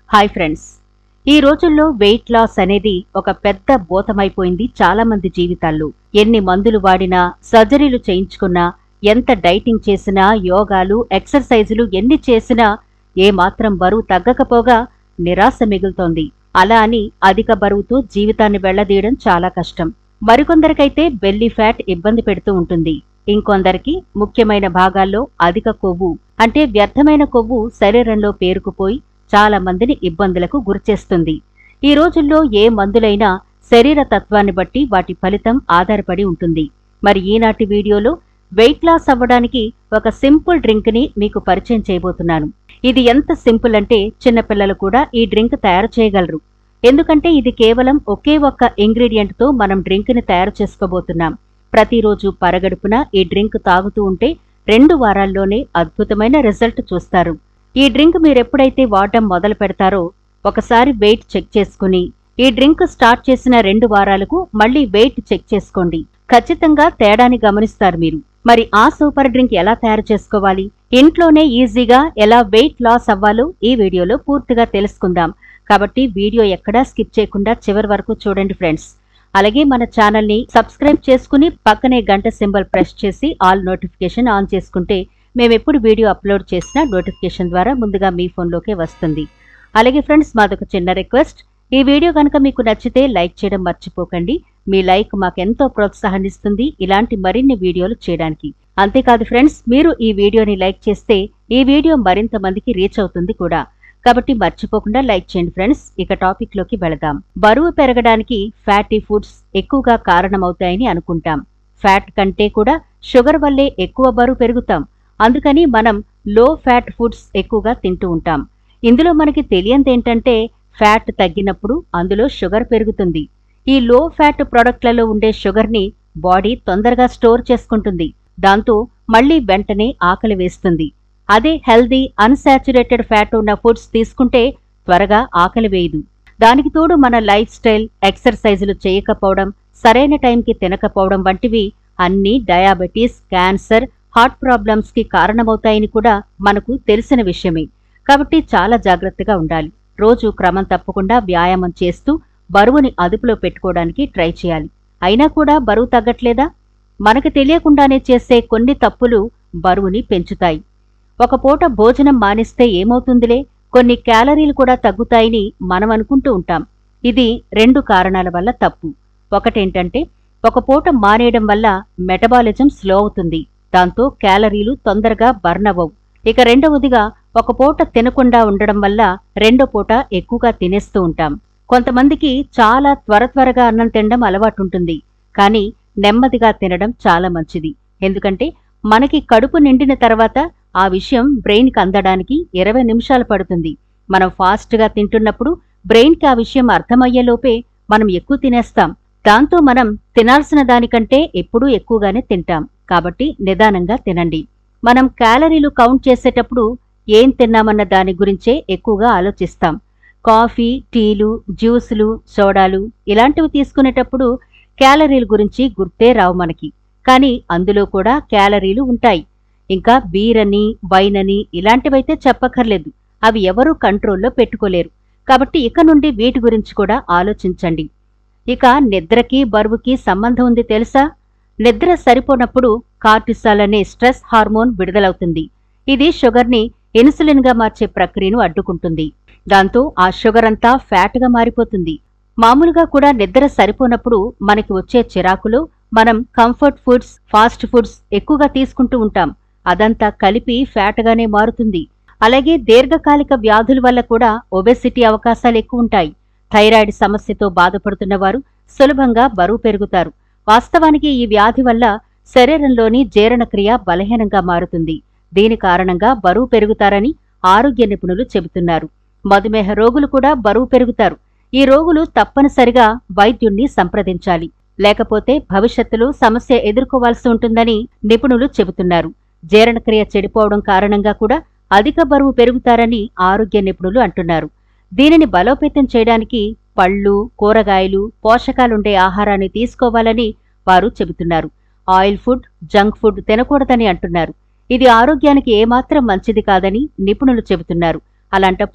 hi friends ఈ రోజుల్లో weight loss అనేది ఒక పెద్ద భూతమైపోయింది చాలా మంది జీవితాల్లో ఎన్ని మందులు వాడినా సర్జరీలు చేయించుకున్నా ఎంత డైటింగ్ చేసినా యోగాలు ఎక్సర్సైజులు ఎన్ని చేసినా ఏమాత్రం బరువు తగ్గకపోగా నిరాశ మిగులుతోంది అలా అని అధిక బరువుతో జీవితాన్ని వెళ్లదీయడం చాలా కష్టం మరికొందరికైతే బెల్లీ ఫ్యాట్ ఇబ్బంది పెడుతూ ఉంటుంది ఇంకొందరికి ముఖ్యమైన భాగాల్లో అధిక కొవ్వు అంటే వ్యర్థమైన కొవ్వు శరీరంలో పేరుకుపోయి చాలా మందిని ఇబ్బందులకు గురిచేస్తుంది ఈ రోజుల్లో ఏ మందులైనా శరీర తత్వాన్ని బట్టి వాటి ఫలితం ఆధారపడి ఉంటుంది మరి ఈనాటి వీడియోలో వెయిట్ లాస్ అవ్వడానికి ఒక సింపుల్ డ్రింక్ ని మీకు పరిచయం చేయబోతున్నాను ఇది ఎంత సింపుల్ అంటే చిన్నపిల్లలు కూడా ఈ డ్రింక్ తయారు చేయగలరు ఎందుకంటే ఇది కేవలం ఒకే ఒక్క ఇంగ్రీడియంట్ తో మనం డ్రింక్ ని తయారు చేసుకోబోతున్నాం ప్రతిరోజు పరగడుపున ఈ డ్రింక్ తాగుతూ ఉంటే రెండు వారాల్లోనే అద్భుతమైన రిజల్ట్ చూస్తారు ఈ డ్రింక్ మీరెప్పుడైతే వాడటం మొదలు పెడతారో ఒకసారి వెయిట్ చెక్ చేసుకుని ఈ డ్రింక్ స్టార్ట్ చేసిన రెండు వారాలకు మళ్ళీ వెయిట్ చెక్ చేసుకోండి ఖచ్చితంగా తేడాని గమనిస్తారు మీరు మరి ఆ సూపర్ డ్రింక్ ఎలా తయారు చేసుకోవాలి ఇంట్లోనే ఈజీగా ఎలా వెయిట్ లాస్ అవ్వాలో ఈ వీడియోలో పూర్తిగా తెలుసుకుందాం కాబట్టి వీడియో ఎక్కడా స్కిప్ చేయకుండా చివరి వరకు చూడండి ఫ్రెండ్స్ అలాగే మన ఛానల్ని సబ్స్క్రైబ్ చేసుకుని పక్కనే గంట సింబల్ ప్రెస్ చేసి ఆల్ నోటిఫికేషన్ ఆన్ చేసుకుంటే మేమెప్పుడు వీడియో అప్లోడ్ చేసినా నోటిఫికేషన్ ద్వారా ముందుగా మీ ఫోన్లోకే వస్తుంది అలాగే ఫ్రెండ్స్ మాదొక చిన్న రిక్వెస్ట్ ఈ వీడియో కనుక మీకు నచ్చితే లైక్ చేయడం మర్చిపోకండి మీ లైక్ మాకెంతో ప్రోత్సాహాన్ని ఇస్తుంది ఇలాంటి మరిన్ని వీడియోలు చేయడానికి అంతేకాదు ఫ్రెండ్స్ మీరు ఈ వీడియోని లైక్ చేస్తే ఈ వీడియో మరింత మందికి రీచ్ అవుతుంది కూడా కాబట్టి మర్చిపోకుండా లైక్ చేయండి ఫ్రెండ్స్ ఇక టాపిక్ లోకి వెళదాం బరువు పెరగడానికి ఫ్యాటీ ఫుడ్స్ ఎక్కువగా కారణమవుతాయని అనుకుంటాం ఫ్యాట్ కంటే కూడా షుగర్ వల్లే ఎక్కువ బరువు పెరుగుతాం అందుకని మనం లో ఫ్యాట్ ఫుడ్స్ ఎక్కువగా తింటూ ఉంటాం ఇందులో మనకి తెలియంది ఏంటంటే ఫ్యాట్ తగ్గినప్పుడు అందులో షుగర్ పెరుగుతుంది ఈ లో ఫ్యాట్ ప్రొడక్ట్లలో ఉండే షుగర్ని బాడీ తొందరగా స్టోర్ చేసుకుంటుంది దాంతో మళ్ళీ వెంటనే ఆకలి వేస్తుంది అదే హెల్దీ అన్సాచురేటెడ్ ఫ్యాట్ ఉన్న ఫుడ్స్ తీసుకుంటే త్వరగా ఆకలి వేయదు దానికి తోడు మన లైఫ్ స్టైల్ ఎక్సర్సైజులు చేయకపోవడం సరైన టైంకి తినకపోవడం వంటివి అన్నీ డయాబెటీస్ క్యాన్సర్ హార్ట్ ప్రాబ్లమ్స్ కి కారణమవుతాయని కూడా మనకు తెలిసిన విషయమే కాబట్టి చాలా జాగ్రత్తగా ఉండాలి రోజు క్రమం తప్పకుండా వ్యాయామం చేస్తూ బరువుని అదుపులో పెట్టుకోవడానికి ట్రై చేయాలి అయినా కూడా బరువు తగ్గట్లేదా మనకు తెలియకుండానే చేసే కొన్ని తప్పులు బరువుని పెంచుతాయి ఒక పూట భోజనం మానేస్తే ఏమవుతుందిలే కొన్ని క్యాలరీలు కూడా తగ్గుతాయని మనం అనుకుంటూ ఉంటాం ఇది రెండు కారణాల వల్ల తప్పు ఒకటేంటంటే ఒక పూట మానేయడం వల్ల మెటబాలిజం స్లో అవుతుంది దాంతో క్యాలరీలు తొందరగా బర్న్ అవ్వవు ఇక రెండవదిగా ఒక పూట తినకుండా ఉండడం వల్ల రెండో పూట ఎక్కువగా తినేస్తూ ఉంటాం కొంతమందికి చాలా త్వర త్వరగా అన్నం తినడం అలవాటుంటుంది కానీ నెమ్మదిగా తినడం చాలా మంచిది ఎందుకంటే మనకి కడుపు నిండిన తర్వాత ఆ విషయం బ్రెయిన్కి అందడానికి ఇరవై నిమిషాలు పడుతుంది మనం ఫాస్ట్గా తింటున్నప్పుడు బ్రెయిన్కి ఆ విషయం అర్థమయ్యేలోపే మనం ఎక్కువ తినేస్తాం దాంతో మనం తినాల్సిన దానికంటే ఎప్పుడూ ఎక్కువగానే తింటాం కాబట్టి నిదానంగా తినండి మనం క్యాలరీలు కౌంట్ చేసేటప్పుడు ఏం తిన్నామన్న దాని గురించే ఎక్కువగా ఆలోచిస్తాం కాఫీ టీలు జ్యూసులు సోడాలు ఇలాంటివి తీసుకునేటప్పుడు క్యాలరీల గురించి గుర్తే రావు మనకి కానీ అందులో కూడా క్యాలరీలు ఉంటాయి ఇంకా బీర్ అని వైన్ అని ఇలాంటివైతే చెప్పక్కర్లేదు అవి ఎవరూ కంట్రోల్లో పెట్టుకోలేరు కాబట్టి ఇక నుండి వీటి గురించి కూడా ఆలోచించండి ఇక నిద్రకి బరువుకి సంబంధం ఉంది తెలుసా నిద్ర సరిపోనప్పుడు కార్టిసాల్ అనే స్ట్రెస్ హార్మోన్ విడుదలవుతుంది ఇది షుగర్ని ఇన్సులిన్గా మార్చే ప్రక్రియను అడ్డుకుంటుంది దాంతో ఆ షుగర్ అంతా ఫ్యాట్గా మారిపోతుంది మామూలుగా కూడా నిద్ర సరిపోనప్పుడు మనకి వచ్చే చిరాకులో మనం కంఫర్ట్ ఫుడ్స్ ఫాస్ట్ ఫుడ్స్ ఎక్కువగా తీసుకుంటూ ఉంటాం అదంతా కలిపి ఫ్యాట్గానే మారుతుంది అలాగే దీర్ఘకాలిక వ్యాధుల వల్ల కూడా ఒబెసిటీ అవకాశాలు ఎక్కువ ఉంటాయి థైరాయిడ్ సమస్యతో బాధపడుతున్న వారు సులభంగా బరువు పెరుగుతారు వాస్తవానికి ఈ వ్యాధి వల్ల శరీరంలోని జీర్ణక్రియ బలహీనంగా మారుతుంది దీని కారణంగా బరువు పెరుగుతారని ఆరోగ్య నిపుణులు చెబుతున్నారు మధుమేహ రోగులు కూడా బరువు పెరుగుతారు ఈ రోగులు తప్పనిసరిగా వైద్యుణ్ణి సంప్రదించాలి లేకపోతే భవిష్యత్తులో సమస్య ఎదుర్కోవాల్సి ఉంటుందని నిపుణులు చెబుతున్నారు జీర్ణక్రియ చెడిపోవడం కారణంగా కూడా అధిక బరువు పెరుగుతారని ఆరోగ్య నిపుణులు అంటున్నారు దీనిని బలోపేతం చేయడానికి పళ్ళు కూరగాయలు పోషకాలుండే ఆహారాన్ని తీసుకోవాలని వారు చెబుతున్నారు ఆయిల్ ఫుడ్ జంక్ ఫుడ్ తినకూడదని అంటున్నారు ఇది ఆరోగ్యానికి ఏమాత్రం మంచిది కాదని నిపుణులు చెబుతున్నారు అలాంటప్పుడు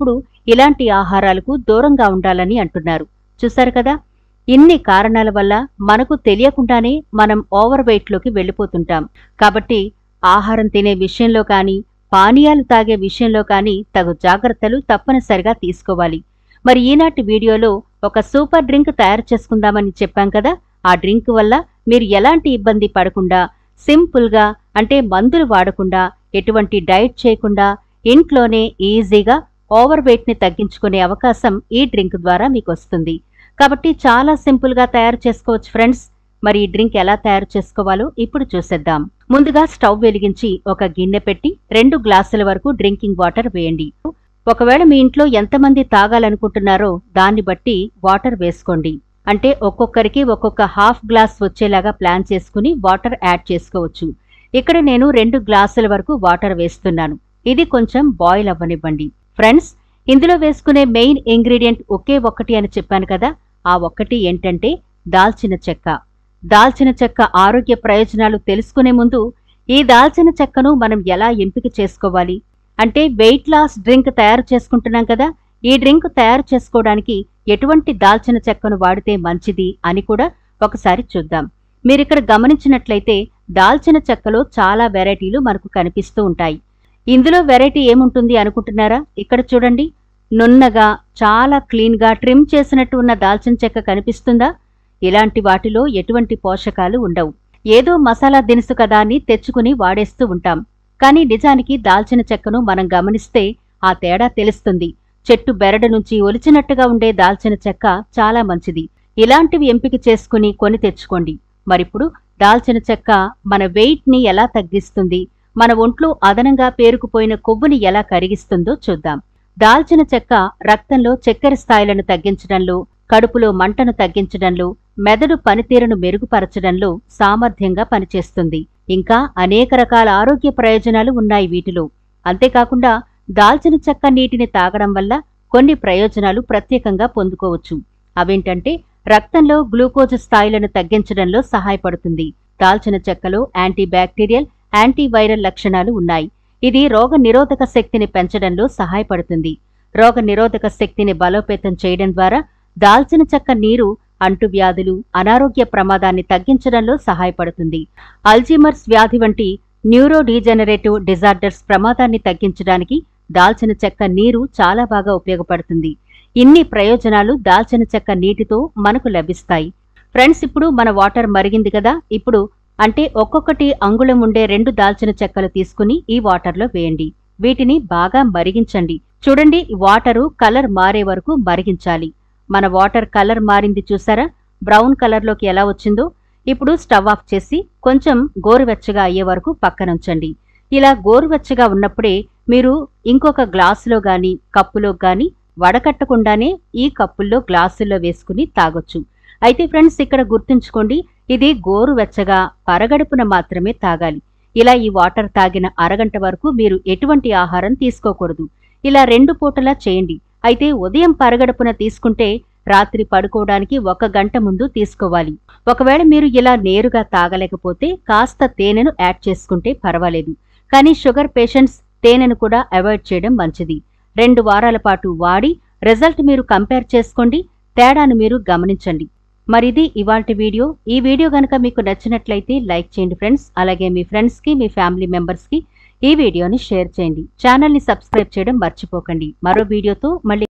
ఇలాంటి ఆహారాలకు దూరంగా ఉండాలని అంటున్నారు చూశారు కదా ఇన్ని కారణాల వల్ల మనకు తెలియకుండానే మనం ఓవర్ వెయిట్లోకి వెళ్ళిపోతుంటాం కాబట్టి ఆహారం తినే విషయంలో కానీ పానీయాలు తాగే విషయంలో కానీ తగు జాగ్రత్తలు తప్పనిసరిగా తీసుకోవాలి మరి ఈనాటి వీడియోలో ఒక సూపర్ డ్రింక్ తయారు చేసుకుందామని చెప్పాం కదా ఆ డ్రింక్ వల్ల మీరు ఎలాంటి ఇబ్బంది పడకుండా సింపుల్గా అంటే మందులు వాడకుండా ఎటువంటి డైట్ చేయకుండా ఇంట్లోనే ఈజీగా ఓవర్ వెయిట్ని తగ్గించుకునే అవకాశం ఈ డ్రింక్ ద్వారా మీకు వస్తుంది కాబట్టి చాలా సింపుల్గా తయారు చేసుకోవచ్చు ఫ్రెండ్స్ మరి ఈ డ్రింక్ ఎలా తయారు చేసుకోవాలో ఇప్పుడు చూసేద్దాం ముందుగా స్టవ్ వెలిగించి ఒక గిన్నె పెట్టి రెండు గ్లాసుల వరకు డ్రింకింగ్ వాటర్ వేయండి ఒకవేళ మీ ఇంట్లో ఎంతమంది తాగాలనుకుంటున్నారో దాన్ని బట్టి వాటర్ వేసుకోండి అంటే ఒక్కొక్కరికి ఒక్కొక్క హాఫ్ గ్లాస్ వచ్చేలాగా ప్లాన్ చేసుకుని వాటర్ యాడ్ చేసుకోవచ్చు ఇక్కడ నేను రెండు గ్లాసుల వరకు వాటర్ వేస్తున్నాను ఇది కొంచెం బాయిల్ అవ్వనివ్వండి ఫ్రెండ్స్ ఇందులో వేసుకునే మెయిన్ ఇంగ్రీడియంట్ ఒకే ఒక్కటి అని చెప్పాను కదా ఆ ఒక్కటి ఏంటంటే దాల్చిన చెక్క దాల్చిన చెక్క ఆరోగ్య ప్రయోజనాలు తెలుసుకునే ముందు ఈ దాల్చిన చెక్కను మనం ఎలా ఎంపిక చేసుకోవాలి అంటే వెయిట్ లాస్ డ్రింక్ తయారు చేసుకుంటున్నాం కదా ఈ డ్రింక్ తయారు చేసుకోవడానికి ఎటువంటి దాల్చిన చెక్కను వాడితే మంచిది అని కూడా ఒకసారి చూద్దాం మీరిక్కడ గమనించినట్లయితే దాల్చిన చెక్కలో చాలా వెరైటీలు మనకు కనిపిస్తూ ఉంటాయి ఇందులో వెరైటీ ఏముంటుంది అనుకుంటున్నారా ఇక్కడ చూడండి నున్నగా చాలా క్లీన్గా ట్రిమ్ చేసినట్టు ఉన్న దాల్చిన చెక్క కనిపిస్తుందా ఇలాంటి వాటిలో ఎటువంటి పోషకాలు ఉండవు ఏదో మసాలా దినుసు కదా అని తెచ్చుకుని వాడేస్తూ ఉంటాం కానీ నిజానికి దాల్చిన చెక్కను మనం గమనిస్తే ఆ తేడా తెలుస్తుంది చెట్టు బెరడు నుంచి ఒలిచినట్టుగా ఉండే దాల్చిన చెక్క చాలా మంచిది ఇలాంటివి ఎంపిక చేసుకుని కొని తెచ్చుకోండి మరిప్పుడు దాల్చిన చెక్క మన వెయిట్ ని ఎలా తగ్గిస్తుంది మన ఒంట్లో అదనంగా పేరుకుపోయిన కొవ్వుని ఎలా కరిగిస్తుందో చూద్దాం దాల్చిన చెక్క రక్తంలో చక్కెర స్థాయిలను తగ్గించడంలో కడుపులో మంటను తగ్గించడంలో మెదడు పనితీరును మెరుగుపరచడంలో సామర్థ్యంగా పనిచేస్తుంది ఇంకా అనేక రకాల ఆరోగ్య ప్రయోజనాలు ఉన్నాయి వీటిలో అంతేకాకుండా దాల్చిన చెక్క నీటిని తాగడం వల్ల కొన్ని ప్రయోజనాలు ప్రత్యేకంగా పొందుకోవచ్చు అవేంటంటే రక్తంలో గ్లూకోజ్ స్థాయిలను తగ్గించడంలో సహాయపడుతుంది దాల్చిన చెక్కలో యాంటీ బ్యాక్టీరియల్ యాంటీవైరల్ లక్షణాలు ఉన్నాయి ఇది రోగ నిరోధక శక్తిని పెంచడంలో సహాయపడుతుంది రోగ నిరోధక శక్తిని బలోపేతం చేయడం ద్వారా దాల్చిన చెక్క నీరు అంటువ్యాధులు అనారోగ్య ప్రమాదాన్ని తగ్గించడంలో సహాయపడుతుంది అల్జీమర్స్ వ్యాధి వంటి న్యూరో డీజెనరేటివ్ డిజార్డర్స్ ప్రమాదాన్ని తగ్గించడానికి దాల్చిన చెక్క నీరు చాలా బాగా ఉపయోగపడుతుంది ఇన్ని ప్రయోజనాలు దాల్చిన చెక్క నీటితో మనకు లభిస్తాయి ఫ్రెండ్స్ ఇప్పుడు మన వాటర్ మరిగింది కదా ఇప్పుడు అంటే ఒక్కొక్కటి అంగుళం ఉండే రెండు దాల్చిన చెక్కలు తీసుకుని ఈ వాటర్లో వేయండి వీటిని బాగా మరిగించండి చూడండి ఈ వాటరు కలర్ మారే వరకు మరిగించాలి మన వాటర్ కలర్ మారింది చూసారా బ్రౌన్ కలర్లోకి ఎలా వచ్చిందో ఇప్పుడు స్టవ్ ఆఫ్ చేసి కొంచెం గోరువెచ్చగా అయ్యే వరకు పక్కనుంచండి ఇలా గోరువెచ్చగా ఉన్నప్పుడే మీరు ఇంకొక గ్లాసులో గాని కప్పులో గాని వడకట్టకుండానే ఈ కప్పుల్లో గ్లాసుల్లో వేసుకుని తాగొచ్చు అయితే ఫ్రెండ్స్ ఇక్కడ గుర్తుంచుకోండి ఇది గోరువెచ్చగా పరగడుపున మాత్రమే తాగాలి ఇలా ఈ వాటర్ తాగిన అరగంట వరకు మీరు ఎటువంటి ఆహారం తీసుకోకూడదు ఇలా రెండు పూటలా చేయండి అయితే ఉదయం పరగడుపున తీసుకుంటే రాత్రి పడుకోవడానికి ఒక గంట ముందు తీసుకోవాలి ఒకవేళ మీరు ఇలా నేరుగా తాగలేకపోతే కాస్త తేనెను యాడ్ చేసుకుంటే పర్వాలేదు కానీ షుగర్ పేషెంట్స్ తేనెను కూడా అవాయిడ్ చేయడం మంచిది రెండు వారాల పాటు వాడి రిజల్ట్ మీరు కంపేర్ చేసుకోండి తేడాను మీరు గమనించండి మరిది ఇవాల్టి వీడియో ఈ వీడియో గనక మీకు నచ్చినట్లయితే లైక్ చేయండి ఫ్రెండ్స్ అలాగే మీ ఫ్రెండ్స్కి మీ ఫ్యామిలీ మెంబర్స్కి ఈ వీడియోని షేర్ చేయండి ఛానల్ని సబ్స్క్రైబ్ చేయడం మర్చిపోకండి మరో వీడియోతో మళ్ళీ